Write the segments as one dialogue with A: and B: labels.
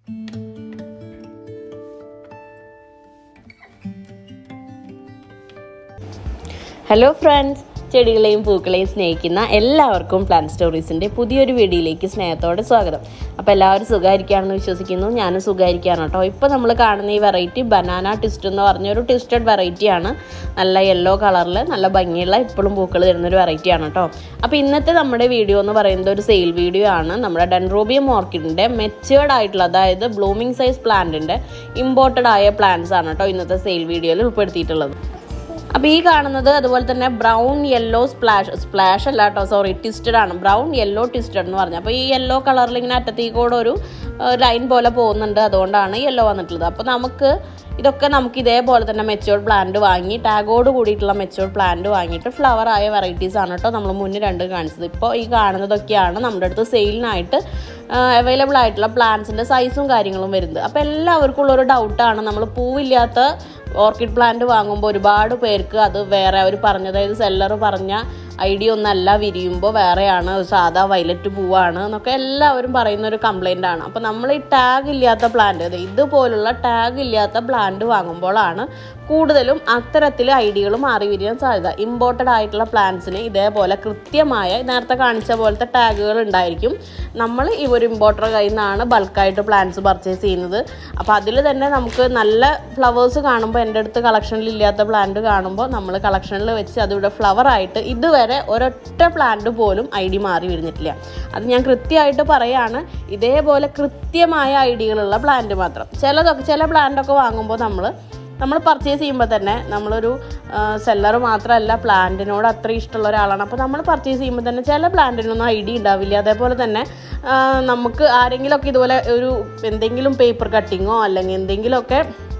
A: hello friends ചെടികളെയും പൂക്കളെയും സ്നേഹിക്കുന്ന എല്ലാവർക്കും plan സ്റ്റോറീസിൻ്റെ പുതിയൊരു വീഡിയോയിലേക്ക് സ്നേഹത്തോടെ സ്വാഗതം അപ്പോൾ എല്ലാവരും സുഖമായിരിക്കുകയാണെന്ന് വിശ്വസിക്കുന്നു ഞാനും സുഖമായിരിക്കുകയാണ് കേട്ടോ ഇപ്പോൾ നമ്മൾ കാണുന്ന ഈ വെറൈറ്റി ബനാന ട്വിസ്റ്റ് എന്ന് പറഞ്ഞൊരു ട്വിസ്റ്റഡ് വെറൈറ്റിയാണ് നല്ല യെല്ലോ കളറിൽ നല്ല ഭംഗിയുള്ള ഇപ്പോഴും പൂക്കൾ തരുന്നൊരു വെറൈറ്റിയാണ് കേട്ടോ അപ്പോൾ ഇന്നത്തെ നമ്മുടെ വീഡിയോ എന്ന് പറയുന്നത് ഒരു സെയിൽ വീഡിയോ ആണ് നമ്മുടെ ഡെൻറോബിയം ഓർക്കിഡിൻ്റെ മെച്ചുവേർഡ് ആയിട്ടുള്ള അതായത് ബ്ലൂമിംഗ് സൈസ് പ്ലാന്റിൻ്റെ ഇമ്പോർട്ടഡ് ആയ പ്ലാന്റ്സ് ആണ് കേട്ടോ ഇന്നത്തെ സെയിൽ വീഡിയോയിൽ ഉൾപ്പെടുത്തിയിട്ടുള്ളത് അപ്പോൾ ഈ കാണുന്നത് അതുപോലെ തന്നെ ബ്രൗൺ യെല്ലോ സ്പ്ലാഷ് സ്പ്ലാഷ് അല്ല കേട്ടോ സോറി ട്വിസ്റ്റഡ് ആണ് ബ്രൗൺ യെല്ലോ ട്വിസ്റ്റഡ് എന്ന് പറഞ്ഞത് അപ്പോൾ ഈ യെല്ലോ കളറിൽ ഇങ്ങനെ അറ്റത്തേക്ക് കൂടെ ഒരു ലൈൻ പോലെ പോകുന്നുണ്ട് അതുകൊണ്ടാണ് യെല്ലോ വന്നിട്ടുള്ളത് അപ്പോൾ നമുക്ക് ഇതൊക്കെ നമുക്ക് ഇതേപോലെ തന്നെ മെച്ചോർഡ് പ്ലാന്റ് വാങ്ങി ടാഗോട് കൂടിയിട്ടുള്ള മെച്ചോർഡ് പ്ലാന്റ് വാങ്ങിയിട്ട് ഫ്ലവർ ആയ വെറൈറ്റീസ് ആണ് കേട്ടോ നമ്മൾ മുന്നിൽ രണ്ട് കാണിച്ചത് ഇപ്പോൾ ഈ കാണുന്നതൊക്കെയാണ് നമ്മുടെ അടുത്ത് സെയിലിനായിട്ട് അവൈലബിൾ ആയിട്ടുള്ള പ്ലാന്റ്സിൻ്റെ സൈസും കാര്യങ്ങളും വരുന്നത് അപ്പോൾ എല്ലാവർക്കും ഉള്ളൊരു ഡൗട്ടാണ് നമ്മൾ പൂവില്ലാത്ത ഓർക്കിഡ് പ്ലാന്റ് വാങ്ങുമ്പോൾ ഒരുപാട് പേർക്ക് അത് വേറെ അവർ പറഞ്ഞത് അതായത് സെല്ലർ പറഞ്ഞ ഐഡിയ ഒന്നല്ല വിരിയുമ്പോൾ വേറെയാണ് സാധാ വയലറ്റ് പൂവാണ് എന്നൊക്കെ എല്ലാവരും പറയുന്ന ഒരു കംപ്ലൈൻ്റ് ആണ് അപ്പോൾ നമ്മൾ ഈ ടാഗ് ഇല്ലാത്ത പ്ലാന്റ് അതായത് ഇതുപോലുള്ള ടാഗ് ഇല്ലാത്ത പ്ലാന്റ് വാങ്ങുമ്പോഴാണ് കൂടുതലും അത്തരത്തിൽ ഐഡിയകൾ മാറി വിരിയാൻ സാധ്യത ഇമ്പോർട്ടഡ് ആയിട്ടുള്ള പ്ലാന്റ്സിന് ഇതേപോലെ കൃത്യമായ നേരത്തെ കാണിച്ച പോലത്തെ ടാഗുകൾ ഉണ്ടായിരിക്കും നമ്മൾ ഈ ഒരു ഇമ്പോർട്ടർ കയ്യിൽ നിന്നാണ് ബൾക്കായിട്ട് പ്ലാന്റ്സ് പർച്ചേസ് ചെയ്യുന്നത് അപ്പോൾ അതിൽ തന്നെ നമുക്ക് നല്ല ഫ്ലവേഴ്സ് കാണുമ്പോൾ എൻ്റെ അടുത്ത് കളക്ഷനിൽ ഇല്ലാത്ത പ്ലാന്റ് കാണുമ്പോൾ നമ്മൾ കളക്ഷനിൽ വെച്ച് അതിവിടെ ഫ്ലവർ ആയിട്ട് ഇതുവരെ ഒരൊറ്റ പ്ലാന്റ് പോലും ഐ ഡി മാറി വരുന്നിട്ടില്ല അത് ഞാൻ കൃത്യമായിട്ട് പറയാണ് ഇതേപോലെ കൃത്യമായ ഐഡികളുള്ള പ്ലാന്റ് മാത്രം ചിലതൊക്കെ ചില പ്ലാന്റൊക്കെ വാങ്ങുമ്പോൾ നമ്മൾ നമ്മൾ പർച്ചേസ് ചെയ്യുമ്പോൾ തന്നെ നമ്മളൊരു സെല്ലർ മാത്രമല്ല പ്ലാന്റിനോട് അത്ര ഇഷ്ടമുള്ള ഒരാളാണ് അപ്പോൾ നമ്മൾ പർച്ചേസ് ചെയ്യുമ്പോൾ തന്നെ ചില പ്ലാന്റിനൊന്നും ഐഡിയ ഉണ്ടാവില്ല അതേപോലെ തന്നെ നമുക്ക് ആരെങ്കിലുമൊക്കെ ഇതുപോലെ ഒരു എന്തെങ്കിലും പേപ്പർ കട്ടിങ്ങോ അല്ലെങ്കിൽ എന്തെങ്കിലുമൊക്കെ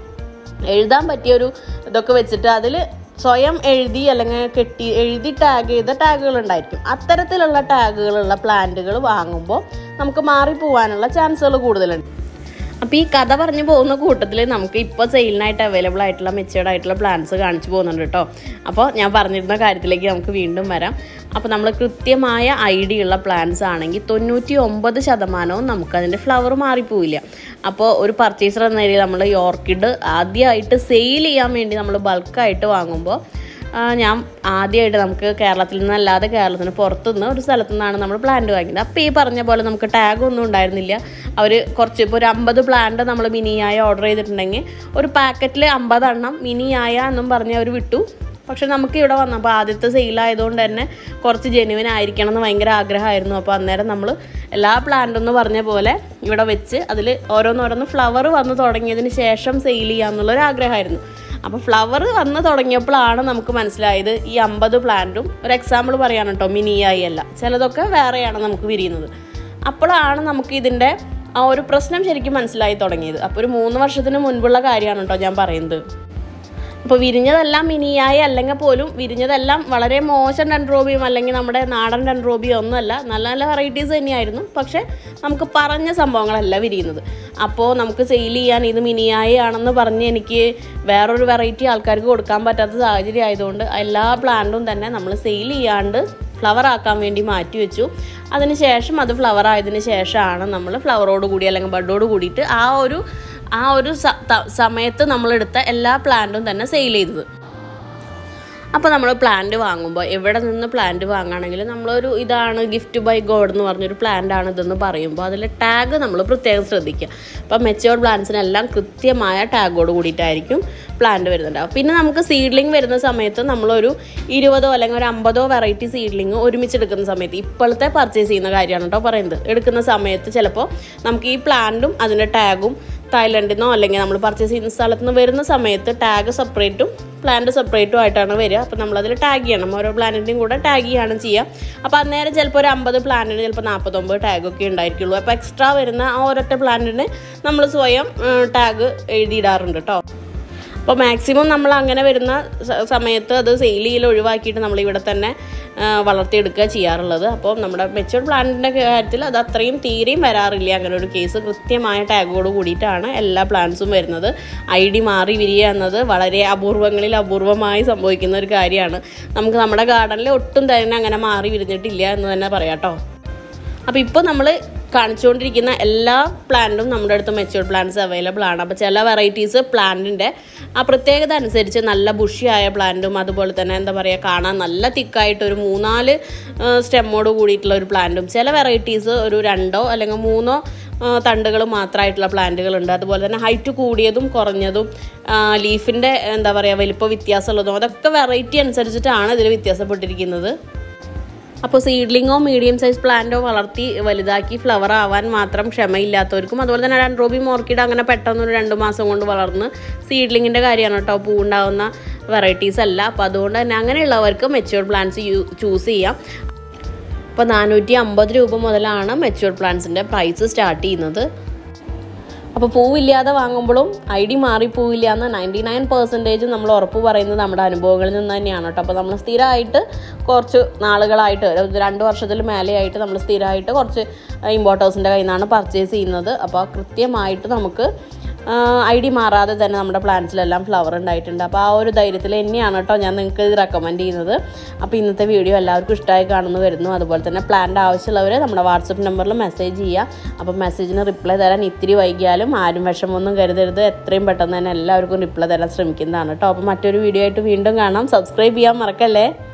A: എഴുതാൻ പറ്റിയൊരു ഇതൊക്കെ വെച്ചിട്ട് അതിൽ സ്വയം എഴുതി അല്ലെങ്കിൽ കെട്ടി എഴുതി ടാഗ് ചെയ്ത ടാഗുകൾ ഉണ്ടായിരിക്കും അത്തരത്തിലുള്ള ടാഗുകളുള്ള പ്ലാന്റുകൾ വാങ്ങുമ്പോൾ നമുക്ക് മാറിപ്പോവാനുള്ള ചാൻസുകൾ കൂടുതലുണ്ട് അപ്പോൾ ഈ കഥ പറഞ്ഞു പോകുന്ന കൂട്ടത്തിൽ നമുക്ക് ഇപ്പോൾ സെയിലിനായിട്ട് അവൈലബിൾ ആയിട്ടുള്ള മെച്ചേർഡ് ആയിട്ടുള്ള പ്ലാൻസ് കാണിച്ചു പോകുന്നുണ്ട് കേട്ടോ അപ്പോൾ ഞാൻ പറഞ്ഞിരുന്ന കാര്യത്തിലേക്ക് നമുക്ക് വീണ്ടും വരാം അപ്പോൾ നമ്മൾ കൃത്യമായ ഐഡിയ ഉള്ള പ്ലാൻസ് ആണെങ്കിൽ തൊണ്ണൂറ്റി ഒമ്പത് ശതമാനവും നമുക്കതിൻ്റെ ഫ്ലവർ മാറിപ്പോവില്ല അപ്പോൾ ഒരു പർച്ചേസർ എന്ന നിലയിൽ നമ്മൾ ഈ ഓർക്കിഡ് ആദ്യമായിട്ട് സെയിൽ ചെയ്യാൻ വേണ്ടി നമ്മൾ ബൾക്കായിട്ട് വാങ്ങുമ്പോൾ ഞാൻ ആദ്യമായിട്ട് നമുക്ക് കേരളത്തിൽ നിന്നല്ലാതെ കേരളത്തിന് പുറത്തുനിന്ന് ഒരു സ്ഥലത്തു നിന്നാണ് നമ്മൾ പ്ലാന്റ് വാങ്ങിയത് അപ്പോൾ ഈ പറഞ്ഞ പോലെ നമുക്ക് ടാഗ് ഒന്നും ഉണ്ടായിരുന്നില്ല അവർ കുറച്ച് ഇപ്പോൾ ഒരു അമ്പത് പ്ലാന്റ് നമ്മൾ മിനിയായ ഓർഡർ ചെയ്തിട്ടുണ്ടെങ്കിൽ ഒരു പാക്കറ്റിൽ അമ്പതെണ്ണം മിനിയായ എന്നും പറഞ്ഞ് അവർ വിട്ടു പക്ഷെ നമുക്ക് ഇവിടെ വന്നപ്പോൾ ആദ്യത്തെ സെയിലായതുകൊണ്ട് തന്നെ കുറച്ച് ജെനുവിൻ ആയിരിക്കണം എന്ന് ഭയങ്കര ആഗ്രഹമായിരുന്നു അപ്പോൾ അന്നേരം നമ്മൾ എല്ലാ പ്ലാന്റും എന്ന് പറഞ്ഞ പോലെ ഇവിടെ വെച്ച് അതിൽ ഓരോന്നോരോന്ന് ഫ്ലവർ വന്ന് തുടങ്ങിയതിന് ശേഷം സെയിൽ ചെയ്യാമെന്നുള്ളൊരു ആഗ്രഹമായിരുന്നു അപ്പോൾ ഫ്ലവർ വന്ന് തുടങ്ങിയപ്പോഴാണ് നമുക്ക് മനസ്സിലായത് ഈ അമ്പത് പ്ലാന്റും ഒരു എക്സാമ്പിൾ പറയാണ് കേട്ടോ മിനിയായി അല്ല ചിലതൊക്കെ വേറെയാണ് നമുക്ക് വിരിയുന്നത് അപ്പോഴാണ് നമുക്ക് ഇതിൻ്റെ ആ ഒരു പ്രശ്നം ശരിക്കും മനസ്സിലായി തുടങ്ങിയത് അപ്പോൾ ഒരു മൂന്ന് വർഷത്തിന് മുൻപുള്ള കാര്യമാണ് കേട്ടോ ഞാൻ പറയുന്നത് അപ്പോൾ വിരിഞ്ഞതെല്ലാം മിനിയായി അല്ലെങ്കിൽ പോലും വിരിഞ്ഞതെല്ലാം വളരെ മോശം ഡെൻഡ്രോബിയും അല്ലെങ്കിൽ നമ്മുടെ നാടൻ ഡെൻഡ്രോബിയോ ഒന്നുമല്ല നല്ല നല്ല വെറൈറ്റീസ് തന്നെയായിരുന്നു പക്ഷേ നമുക്ക് പറഞ്ഞ സംഭവങ്ങളല്ല വിരിയുന്നത് അപ്പോൾ നമുക്ക് സെയിൽ ചെയ്യാൻ ഇത് മിനിയായി ആണെന്ന് പറഞ്ഞ് എനിക്ക് വേറൊരു വെറൈറ്റി ആൾക്കാർക്ക് കൊടുക്കാൻ പറ്റാത്ത സാഹചര്യം ആയതുകൊണ്ട് എല്ലാ പ്ലാന്റും തന്നെ നമ്മൾ സെയിൽ ചെയ്യാണ്ട് ഫ്ലവർ ആക്കാൻ വേണ്ടി മാറ്റി വെച്ചു അതിന് ശേഷം അത് ഫ്ലവർ ആയതിനു ശേഷമാണ് നമ്മൾ ഫ്ലവറോട് കൂടി അല്ലെങ്കിൽ ബഡോട് കൂടിയിട്ട് ആ ഒരു ആ ഒരു സമയത്ത് നമ്മളെടുത്ത എല്ലാ പ്ലാന്റും തന്നെ സെയിൽ ചെയ്തത് അപ്പോൾ നമ്മൾ പ്ലാന്റ് വാങ്ങുമ്പോൾ എവിടെ നിന്ന് പ്ലാന്റ് വാങ്ങുകയാണെങ്കിലും നമ്മളൊരു ഇതാണ് ഗിഫ്റ്റ് ബൈ ഗോഡ് എന്ന് പറഞ്ഞൊരു പ്ലാന്റ് ആണ് ഇതെന്ന് പറയുമ്പോൾ അതിൽ ടാഗ് നമ്മൾ പ്രത്യേകം ശ്രദ്ധിക്കുക അപ്പോൾ മെച്ചുവേർഡ് പ്ലാന്റ്സിനെല്ലാം കൃത്യമായ ടാഗോട് കൂടിയിട്ടായിരിക്കും പ്ലാന്റ് വരുന്നുണ്ടാവും പിന്നെ നമുക്ക് സീഡ്ലിംഗ് വരുന്ന സമയത്ത് നമ്മളൊരു ഇരുപതോ അല്ലെങ്കിൽ ഒരു അമ്പതോ വെറൈറ്റി സീഡ്ലിംഗ് ഒരുമിച്ച് എടുക്കുന്ന സമയത്ത് ഇപ്പോഴത്തെ പർച്ചേസ് ചെയ്യുന്ന കാര്യമാണ് കേട്ടോ പറയുന്നത് എടുക്കുന്ന സമയത്ത് ചിലപ്പോൾ നമുക്ക് ഈ പ്ലാന്റും അതിൻ്റെ ടാഗും തായ്ലൻഡിൽ നിന്നോ അല്ലെങ്കിൽ നമ്മൾ പർച്ചേസ് ചെയ്യുന്ന സ്ഥലത്ത് നിന്ന് വരുന്ന സമയത്ത് ടാഗ് സെപ്പറേറ്റും പ്ലാന്റ് സെപ്പറേറ്റും ആയിട്ടാണ് വരിക അപ്പോൾ നമ്മളതിൽ ടാഗ് ചെയ്യണം ഓരോ പ്ലാന്റിൻ്റെയും കൂടെ ടാഗ് ചെയ്യാണ് ചെയ്യുക അപ്പോൾ അന്നേരം ചിലപ്പോൾ ഒരു അമ്പത് പ്ലാന്റിന് ചിലപ്പോൾ നാൽപ്പത്തൊമ്പത് ടാഗൊക്കെ ഉണ്ടായിരിക്കുള്ളൂ അപ്പോൾ എക്സ്ട്രാ വരുന്ന ആ ഒരൊറ്റ പ്ലാന്റിന് നമ്മൾ സ്വയം ടാഗ് എഴുതിയിടാറുണ്ട് കേട്ടോ അപ്പോൾ മാക്സിമം നമ്മൾ അങ്ങനെ വരുന്ന സമയത്ത് അത് സെയിൽ ചെയ്യൽ ഒഴിവാക്കിയിട്ട് നമ്മൾ ഇവിടെ തന്നെ വളർത്തിയെടുക്കുക ചെയ്യാറുള്ളത് അപ്പോൾ നമ്മുടെ മെച്ചുവർഡ് പ്ലാന്റിൻ്റെ കാര്യത്തിൽ അത് അത്രയും തീരെയും വരാറില്ല അങ്ങനെ ഒരു കേസ് കൃത്യമായ ടാഗോട് കൂടിയിട്ടാണ് എല്ലാ പ്ലാന്റ്സും വരുന്നത് ഐ ഡി മാറി വിരിയുക എന്നത് വളരെ അപൂർവങ്ങളിൽ അപൂർവമായി സംഭവിക്കുന്ന ഒരു കാര്യമാണ് നമുക്ക് നമ്മുടെ ഗാർഡനിൽ ഒട്ടും തന്നെ അങ്ങനെ മാറി വിരിഞ്ഞിട്ടില്ല എന്ന് തന്നെ പറയാം കേട്ടോ അപ്പോൾ ഇപ്പോൾ നമ്മൾ കാണിച്ചുകൊണ്ടിരിക്കുന്ന എല്ലാ പ്ലാന്റും നമ്മുടെ അടുത്ത് മെച്യൂർഡ് പ്ലാന്റ്സ് അവൈലബിൾ ആണ് അപ്പോൾ ചില വെറൈറ്റീസ് പ്ലാന്റിൻ്റെ ആ പ്രത്യേകത അനുസരിച്ച് നല്ല ബുഷിയായ പ്ലാന്റും അതുപോലെ തന്നെ എന്താ പറയുക കാണാൻ നല്ല തിക്കായിട്ട് ഒരു മൂന്നാല് സ്റ്റെമ്മോട് കൂടിയിട്ടുള്ള ഒരു പ്ലാന്റും ചില വെറൈറ്റീസ് ഒരു രണ്ടോ അല്ലെങ്കിൽ മൂന്നോ തണ്ടുകൾ മാത്രമായിട്ടുള്ള പ്ലാന്റുകളുണ്ട് അതുപോലെ തന്നെ ഹൈറ്റ് കൂടിയതും കുറഞ്ഞതും ലീഫിൻ്റെ എന്താ പറയുക വലിപ്പ വ്യത്യാസമുള്ളതും അതൊക്കെ വെറൈറ്റി അനുസരിച്ചിട്ടാണ് ഇതിൽ വ്യത്യാസപ്പെട്ടിരിക്കുന്നത് അപ്പോൾ സീഡ്ലിങ്ങോ മീഡിയം സൈസ് പ്ലാന്റോ വളർത്തി വലുതാക്കി ഫ്ലവർ ആവാൻ മാത്രം ക്ഷമയില്ലാത്തവർക്കും അതുപോലെ തന്നെ രണ്ടോബി മോർക്കിഡ് അങ്ങനെ പെട്ടെന്ന് ഒരു രണ്ട് മാസം കൊണ്ട് വളർന്ന് സീഡ്ലിങ്ങിൻ്റെ കാര്യമാണ് കേട്ടോ പൂ ഉണ്ടാവുന്ന വെറൈറ്റീസ് അല്ല അപ്പോൾ അതുകൊണ്ട് തന്നെ അങ്ങനെയുള്ളവർക്ക് മെച്യൂർഡ് പ്ലാന്റ്സ് യൂ ചൂസ് ചെയ്യാം അപ്പോൾ നാനൂറ്റി അമ്പത് രൂപ മുതലാണ് മെച്യൂർഡ് പ്ലാന്റ്സിൻ്റെ പ്രൈസ് സ്റ്റാർട്ട് ചെയ്യുന്നത് അപ്പോൾ പൂവില്ലാതെ വാങ്ങുമ്പോഴും ഐ ഡി മാറി പൂവില്ല എന്ന് നയൻറ്റി നയൻ പെർസെൻറ്റേജ് നമ്മൾ ഉറപ്പ് പറയുന്നത് നമ്മുടെ അനുഭവങ്ങളിൽ നിന്ന് തന്നെയാണ് കേട്ടോ അപ്പോൾ നമ്മൾ സ്ഥിരമായിട്ട് കുറച്ച് നാളുകളായിട്ട് ഒരു രണ്ട് വർഷത്തിൽ മേലെയായിട്ട് നമ്മൾ സ്ഥിരമായിട്ട് കുറച്ച് ഇമ്പോർട്ടേഴ്സിൻ്റെ കയ്യിൽ നിന്നാണ് പർച്ചേസ് ചെയ്യുന്നത് അപ്പോൾ കൃത്യമായിട്ട് നമുക്ക് ഐ ഡി മാറാതെ തന്നെ നമ്മുടെ പ്ലാന്റ്സിലെല്ലാം ഫ്ലവർ ഉണ്ടായിട്ടുണ്ട് അപ്പോൾ ആ ഒരു ധൈര്യത്തിൽ തന്നെയാണ് കേട്ടോ ഞാൻ നിങ്ങൾക്ക് ഇത് റെക്കമെൻഡ് ചെയ്യുന്നത് അപ്പോൾ ഇന്നത്തെ വീഡിയോ എല്ലാവർക്കും ഇഷ്ടമായി കാണുന്നു വരുന്നു അതുപോലെ തന്നെ പ്ലാന്റ് ആവശ്യമുള്ളവർ നമ്മുടെ വാട്സപ്പ് നമ്പറിൽ മെസ്സേജ് ചെയ്യുക അപ്പോൾ മെസ്സേജിന് റിപ്ലൈ തരാൻ ഇത്തിരി വൈകിയാലും ആരും വിഷമമൊന്നും കരുതരുത് എത്രയും പെട്ടെന്ന് തന്നെ എല്ലാവർക്കും റിപ്ലൈ തരാൻ ശ്രമിക്കുന്നതാണ് കേട്ടോ അപ്പോൾ മറ്റൊരു വീഡിയോ ആയിട്ട് വീണ്ടും കാണാം സബ്സ്ക്രൈബ് ചെയ്യാൻ മറക്കല്ലേ